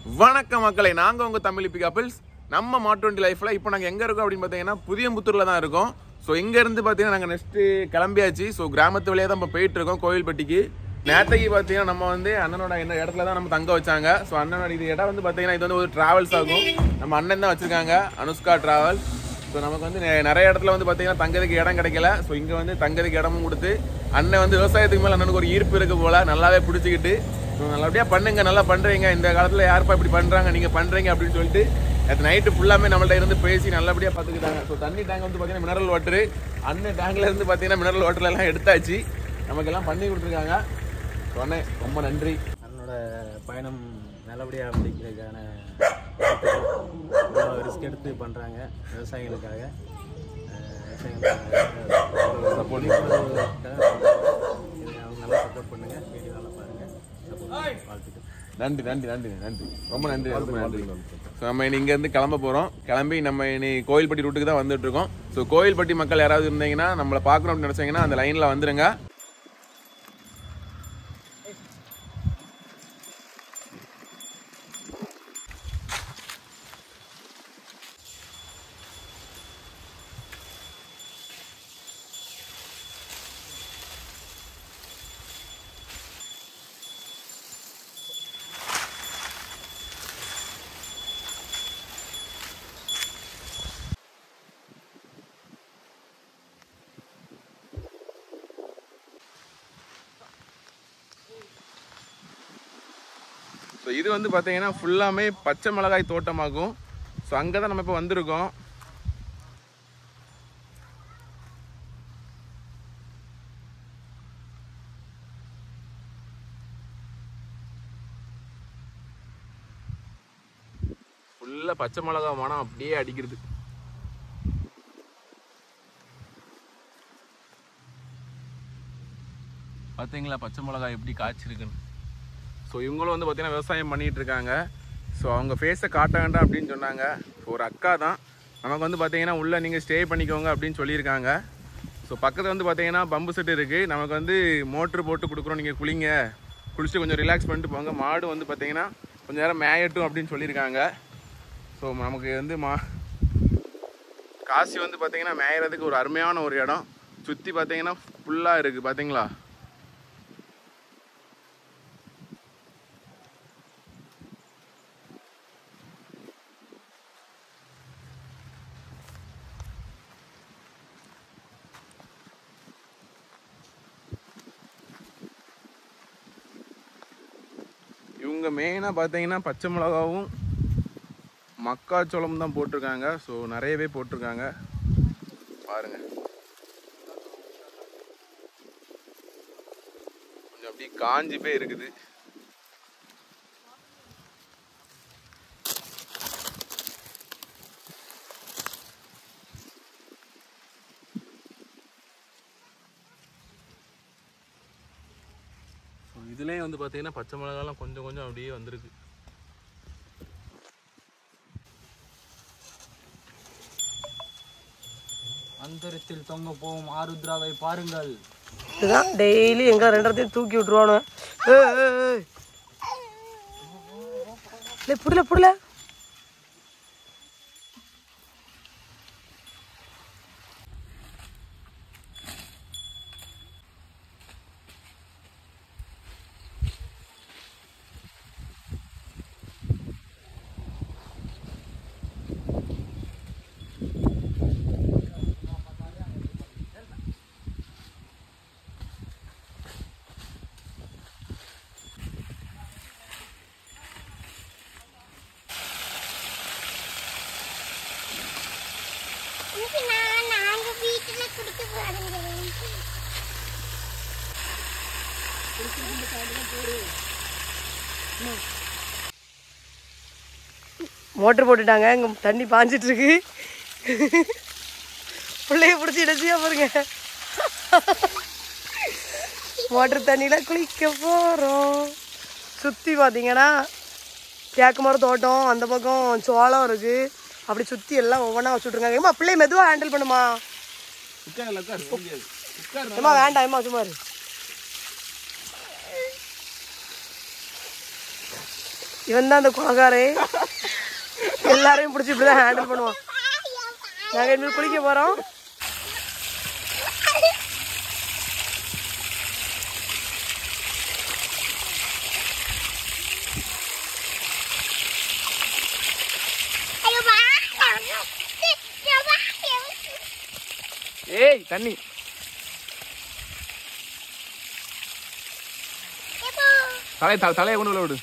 வணக்கம் மக்களை நாங்க உங்க தமிழ் பி கப்பிள்ஸ் நம்ம மாட்டு லைஃப்ல இப்போ நாங்க எங்க இருக்கோம் அப்படின்னு பாத்தீங்கன்னா புதியம்புத்தூர்ல தான் இருக்கோம் ஸோ இங்க இருந்து பாத்தீங்கன்னா நாங்க நெக்ஸ்ட் கிளம்பியாச்சு ஸோ கிராமத்து வழியா தான் இப்போ போயிட்டு இருக்கோம் கோவில்பட்டிக்கு நேத்தைக்கு பாத்தீங்கன்னா நம்ம வந்து அண்ணனோட என்ன இடத்துல தான் நம்ம தங்க வச்சாங்க ஸோ அண்ணனோட இது இடம் வந்து பாத்தீங்கன்னா இது வந்து ஒரு டிராவல்ஸ் ஆகும் நம்ம அண்ணன் தான் வச்சிருக்காங்க அனுஷ்கா டிராவல் ஸோ நமக்கு வந்து நெ- நிறைய இடத்துல வந்து பார்த்தீங்கன்னா தங்கறதுக்கு இடம் கிடைக்கல ஸோ இங்கே வந்து தங்கறதுக்கு இடமும் கொடுத்து அண்ணன் வந்து விவசாயத்துக்கு மேலே அண்ணனுக்கு ஒரு ஈர்ப்பு இருக்கு போல நல்லாவே பிடிச்சிக்கிட்டு ஸோ நல்லபடியாக பண்ணுங்க நல்லா பண்ணுறீங்க இந்த காலத்தில் யாருப்பா இப்படி பண்ணுறாங்க நீங்கள் பண்ணுறீங்க அப்படின்னு சொல்லிட்டு நேற்று நைட்டு ஃபுல்லாமே நம்மள்ட்ட இருந்து பேசி நல்லபடியாக பார்த்துக்கிட்டாங்க ஸோ தண்ணி டேங்க் வந்து பார்த்தீங்கன்னா மினரல் வாட்டரு அண்ணன் டேங்க்ல இருந்து பார்த்தீங்கன்னா மினரல் வாட்டர் எல்லாம் எடுத்தாச்சு நமக்கெல்லாம் பண்ணி கொடுத்துருக்காங்க சொன்னேன் ரொம்ப நன்றி அண்ணனோட பயணம் நல்லபடியாக முடிக்கிறதுக்கான ரிஸ்க் எடுத்து பண்ணுறாங்க விவசாயிகளுக்காக சப்போர்ட் அவங்க நல்லா சப்போர்ட் பண்ணுங்கள் வீடியோ நல்லா பாருங்கள் சப்போர்ட் வாழ்த்துக்கள் நன்றி நன்றி நன்றி நன்றி ரொம்ப நன்றி ரொம்ப நன்றி ஸோ நம்ம இனி இங்கேருந்து கிளம்ப போகிறோம் கிளம்பி நம்ம இனி கோயில்பட்டி ரூட்டுக்கு தான் வந்துட்டு இருக்கோம் ஸோ கோயில்பட்டி மக்கள் யாராவது இருந்தீங்கன்னா நம்மளை பார்க்கணும் அப்படின்னு நினச்சிங்கன்னா அந்த லைனில் வந்துருங்க ஸோ இது வந்து பார்த்தீங்கன்னா ஃபுல்லாமே பச்சை மிளகாய் தோட்டமாகும் ஸோ அங்கே தான் நம்ம இப்போ வந்திருக்கோம் ஃபுல்லாக பச்சை மிளகா மனம் அப்படியே அடிக்கிறது பார்த்தீங்களா பச்சை மிளகாய் எப்படி காய்ச்சிருக்குன்னு ஸோ இவங்களும் வந்து பார்த்தீங்கன்னா விவசாயம் பண்ணிட்டு இருக்காங்க ஸோ அவங்க ஃபேஸை காட்ட வேண்டாம் அப்படின்னு சொன்னாங்க ஸோ ஒரு அக்கா தான் நமக்கு வந்து பார்த்தீங்கன்னா உள்ளே நீங்கள் ஸ்டே பண்ணிக்கோங்க அப்படின்னு சொல்லியிருக்காங்க ஸோ பக்கத்தில் வந்து பார்த்தீங்கன்னா பம்பு செட் இருக்குது நமக்கு வந்து மோட்ரு போட்டு கொடுக்குறோம் நீங்கள் குளிங்க குளிச்சுட்டு கொஞ்சம் ரிலாக்ஸ் பண்ணிட்டு போங்க மாடு வந்து பார்த்தீங்கன்னா கொஞ்சம் நேரம் மேயட்டும் அப்படின்னு சொல்லியிருக்காங்க ஸோ நமக்கு வந்து மா காசி வந்து பார்த்தீங்கன்னா மேயறதுக்கு ஒரு அருமையான ஒரு இடம் சுற்றி பார்த்தீங்கன்னா ஃபுல்லாக இருக்குது பார்த்தீங்களா இவங்க மெயினாக பார்த்தீங்கன்னா பச்சை மிளகாவும் மக்காச்சோளம் தான் போட்டிருக்காங்க ஸோ நிறையவே போட்டிருக்காங்க பாருங்க கொஞ்சம் அப்படியே காஞ்சி போய் இருக்குது ஸோ இதுலேயும் வந்து பார்த்தீங்கன்னா பச்சை மிளகாலாம் கொஞ்சம் கொஞ்சம் அப்படியே வந்திருக்கு அந்தரத்தில் தொங்க போகும் ஆருத்ராவை பாருங்கள் இதுதான் டெய்லி எங்க ரெண்டத்தையும் தூக்கி விட்டுருவானு ஏய், ஏய், ஏய். இல்லை புடல புடல இன்னைக்கு நான் நாங்க வீட்டுல குடிக்க போறேங்க மோட்டர் போட்டுட்டாங்க இங்க தண்ணி பாஞ்சிட்டு இருக்கு பிள்ளைய பிடிச்சி இடைச்சியா பாருங்க மோட்டர் தண்ணியில குளிக்க போறோம் சுத்தி பாத்தீங்கன்னா தேக்கு மரம் தோட்டம் அந்த பக்கம் சோளம் இருக்கு அப்படி சுத்தி எல்லாம் ஒவ்வொன்றா வச்சுட்ருக்காங்க ஏமா பிள்ளைய மெதுவா ஹேண்டில் பண்ணுமா உட்கார் உட்கார் முடியாது உட்கார் ஏமா வேண்டாம் ஏமா சும்மா இரு இவன் தான் அந்த குலகாரே எல்லாரையும் பிடிச்சி இப்படி தான் ஹேண்டில் பண்ணுவான் நாங்கள் இனிமேல் குளிக்க போகிறோம் ஐயோ வா ஐயோ வா ஏய் தண்ணி எப்போ தலை தலை தலையை கொண்டு உள்ள விடு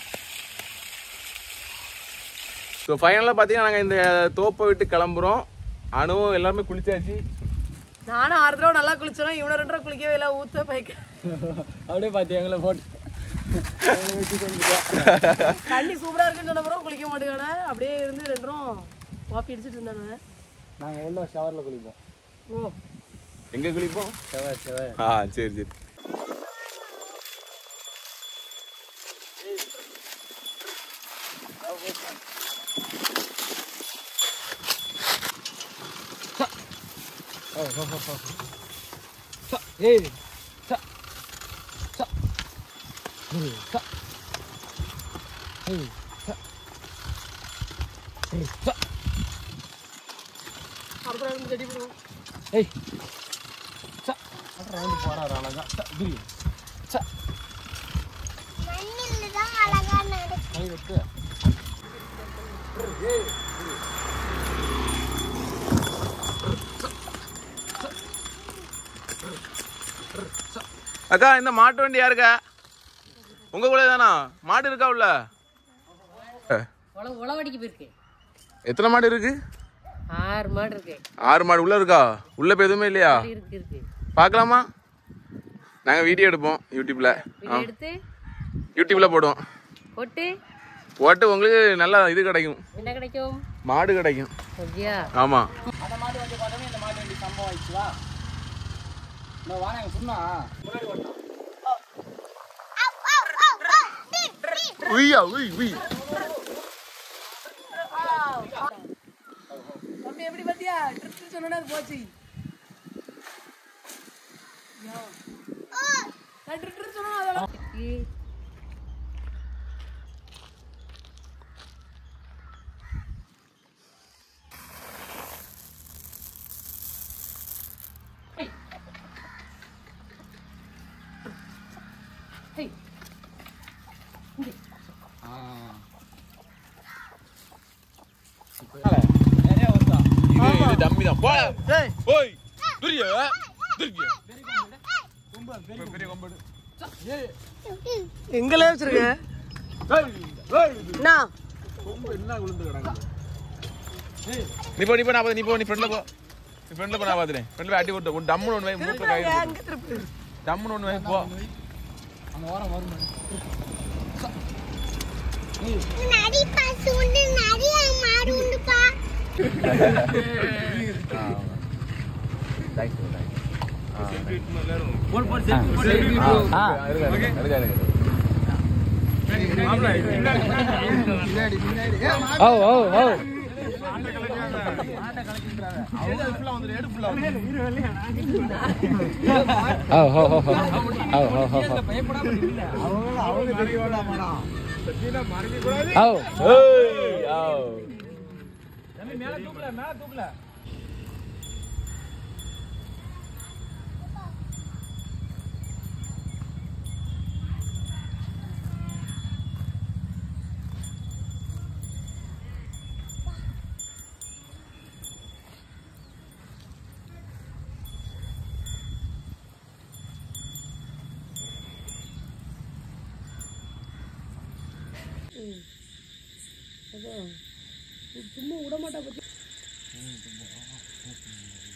ஸோ ஃபைனலாக பார்த்தீங்கன்னா நாங்கள் இந்த தோப்பை விட்டு கிளம்புறோம் அணுவும் எல்லாருமே குளிச்சாச்சு நானும் ஆறு தடவை நல்லா குளிச்சோம் இவனை ரெண்டு தடவை குளிக்கவே இல்லை ஊத்த பைக்க அப்படியே பார்த்து எங்களை போட்டு தண்ணி சூப்பரா இருக்குன்னு சொன்ன பிறகு குளிக்க மாட்டேங்கானே அப்படியே இருந்து ரெண்டும் காப்பி அடிச்சிட்டு இருந்தானு நாங்கள் உள்ள ஷவரில் குளிப்போம் ஓ எங்கே குளிப்போம் செவ்வாய் செவ்வாய் ஆ சரி சரி ஏய் ச ச ஏய் ச ஏய் ச ஏய் ச அடுத்த இருந்து செடி போடுவோம் ஏய் ச ரவுண்டு போறாரு அழகா ச குரி ச மண்ணில் தான் அழகா நடக்கும் கை விட்டு அக்கா இந்த மாட்டு வண்டி யாருக்கா உங்க கூட தானா மாடு இருக்கா உள்ள உழ உழவடிக்கு போயிருக்கு எத்தனை மாடு இருக்கு ஆறு மாடு இருக்கு ஆறு மாடு உள்ள இருக்கா உள்ள இப்ப எதுவுமே இல்லையா இருக்கு இருக்கு பார்க்கலாமா நாங்க வீடியோ எடுப்போம் யூடியூப்ல வீடியோ எடுத்து யூடியூப்ல போடுவோம் போட்டு போட்டு உங்களுக்கு நல்ல இது கிடைக்கும் என்ன கிடைக்கும் மாடு கிடைக்கும் அப்படியா ஆமா அந்த மாட்டு வண்டி பார்த்தோமே இந்த மாட்டு வண்டி சம்பவம் ஆயிடுச்சு வா இந்த வா நாங்கள் சொன்னா முன்னாடி ஓட்டலாம் உய்யா உய் உய் தம்பி எப்படி பாத்தியா ட்ரிப் சொன்னா அது போச்சு நான் ட்ரிப் சொன்னா அதெல்லாம் நிறைய வருதா இது இது டம்மி தான் போ ஏய் ஓய் துரிய துரிய பெரிய கொம்பு எங்களே வச்சிருக்க என்ன நீ போ நீ போ நான் பாத்து நீ போ நீ ஃப்ரெண்ட்ல போ நீ ஃப்ரெண்ட்ல போ நான் பாத்துறேன் ஃப்ரெண்ட்ல அடி போட்டு ஒரு டம்முன்னு ஒன்று வை மூட்டில் கை அங்க திருப்பு டம்முன்னு ஒன்று வை போ அந்த ஓரம் வரும் நரி பசு உண்டு நரி மாடு உண்டுப்பா ஓ ஓ ஓ ஓ ஹோ ஹோ ஹோ ஓ ஹோ ஹோ ஹோ ஓ ஏய் ஆ மேல தூக்கல மேல தூக்கல சும்மா விட மாட்டா பத்தி